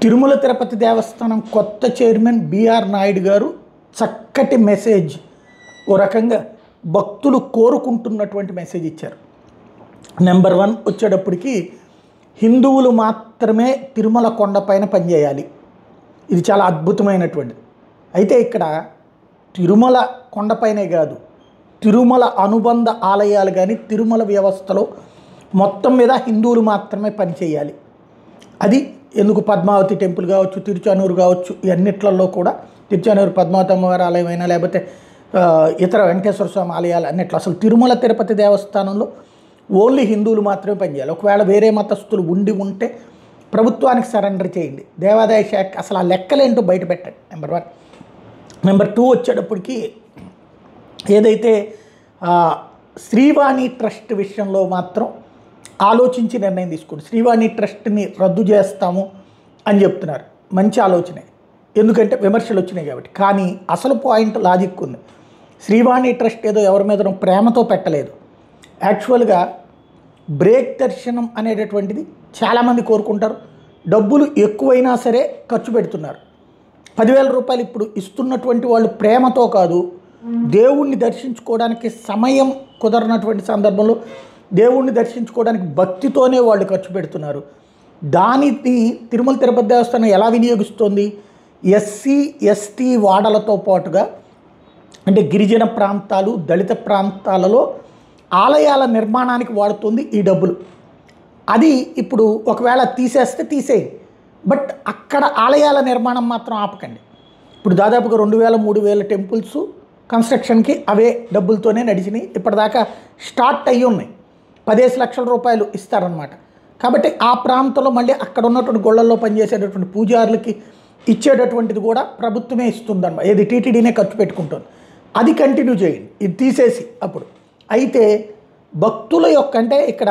తిరుమల తిరుపతి దేవస్థానం కొత్త chairman BR Naidu గారు చక్కటి మెసేజ్ ఓ రకంగా భక్తులు కోరుకుంటున్నటువంటి మెసేజ్ ఇచ్చారు నెంబర్ వన్ వచ్చేటప్పటికి హిందువులు మాత్రమే తిరుమల కొండపైన పనిచేయాలి ఇది చాలా అద్భుతమైనటువంటిది అయితే ఇక్కడ తిరుమల కొండపైనే కాదు తిరుమల అనుబంధ ఆలయాలు కానీ తిరుమల వ్యవస్థలో మొత్తం మీద హిందువులు మాత్రమే పనిచేయాలి అది ఎందుకు పద్మావతి టెంపుల్ కావచ్చు తిరుచానూరు కావచ్చు ఇవన్నిట్లలో కూడా తిరుచానూరు పద్మావతి అమ్మవారి ఆలయం అయినా లేకపోతే ఆ, ఇతర వెంకటేశ్వర స్వామి ఆలయాలు అన్నిట్లో అసలు తిరుమల తిరుపతి దేవస్థానంలో ఓన్లీ హిందువులు మాత్రమే పనిచేయాలి ఒకవేళ వేరే మతస్థులు ఉండి ఉంటే ప్రభుత్వానికి సరెండర్ చేయండి దేవాదాయ శాఖ అసలు ఆ లెక్కలేంటో బయట పెట్టండి నెంబర్ వన్ నెంబర్ టూ వచ్చేటప్పటికి ఏదైతే ఆ, శ్రీవాణి ట్రస్ట్ విషయంలో మాత్రం ఆలోచించి నిర్ణయం తీసుకోండి శ్రీవాణి ట్రస్ట్ని రద్దు చేస్తాము అని చెప్తున్నారు మంచి ఆలోచనే ఎందుకంటే విమర్శలు వచ్చినాయి కాబట్టి కానీ అసలు పాయింట్ లాజిక్ ఉంది శ్రీవాణి ట్రస్ట్ ఏదో ఎవరి మీద ప్రేమతో పెట్టలేదు యాక్చువల్గా బ్రేక్ దర్శనం అనేటటువంటిది చాలామంది కోరుకుంటారు డబ్బులు ఎక్కువైనా సరే ఖర్చు పెడుతున్నారు పదివేల రూపాయలు ఇప్పుడు ఇస్తున్నటువంటి వాళ్ళు ప్రేమతో కాదు దేవుణ్ణి దర్శించుకోవడానికి సమయం కుదరనటువంటి సందర్భంలో దేవుణ్ణి దర్శించుకోవడానికి భక్తితోనే వాళ్ళు ఖర్చు పెడుతున్నారు దానిని తిరుమల తిరుపతి దేవస్థానం ఎలా వినియోగిస్తోంది ఎస్సీ ఎస్టీ వాడలతో పాటుగా అంటే గిరిజన ప్రాంతాలు దళిత ప్రాంతాలలో ఆలయాల నిర్మాణానికి వాడుతుంది ఈ డబ్బులు అది ఇప్పుడు ఒకవేళ తీసేస్తే తీసేయండి బట్ అక్కడ ఆలయాల నిర్మాణం మాత్రం ఆపకండి ఇప్పుడు దాదాపుగా రెండు వేల మూడు వేల టెంపుల్స్ కన్స్ట్రక్షన్కి అవే డబ్బులతోనే నడిచినాయి ఇప్పటిదాకా స్టార్ట్ అయ్యి ఉన్నాయి పదిహేను లక్షల రూపాయలు ఇస్తారనమాట కాబట్టి ఆ ప్రాంతంలో మళ్ళీ అక్కడ ఉన్నటువంటి గొళ్ళల్లో పనిచేసేటటువంటి పూజారులకి ఇచ్చేటటువంటిది కూడా ప్రభుత్వమే ఇస్తుందన్నమాట ఏది టీటీడీనే ఖర్చు పెట్టుకుంటుంది అది కంటిన్యూ చేయండి ఇది తీసేసి అప్పుడు అయితే భక్తుల యొక్క అంటే ఇక్కడ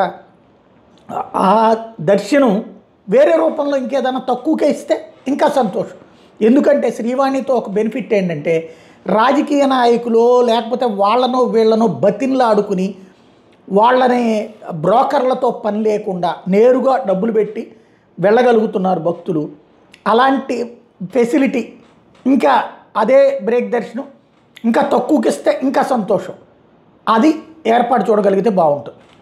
ఆ దర్శనం వేరే రూపంలో ఇంకేదైనా తక్కువకే ఇస్తే ఇంకా సంతోషం ఎందుకంటే శ్రీవాణితో ఒక బెనిఫిట్ ఏంటంటే రాజకీయ నాయకులు లేకపోతే వాళ్ళనో వీళ్ళనో బతిన్లాడుకుని వాళ్ళని బ్రోకర్లతో పని లేకుండా నేరుగా డబ్బులు పెట్టి వెళ్ళగలుగుతున్నారు భక్తులు అలాంటి ఫెసిలిటీ ఇంకా అదే బ్రేక్ దర్శనం ఇంకా తక్కువకి ఇస్తే ఇంకా సంతోషం అది ఏర్పాటు చూడగలిగితే బాగుంటుంది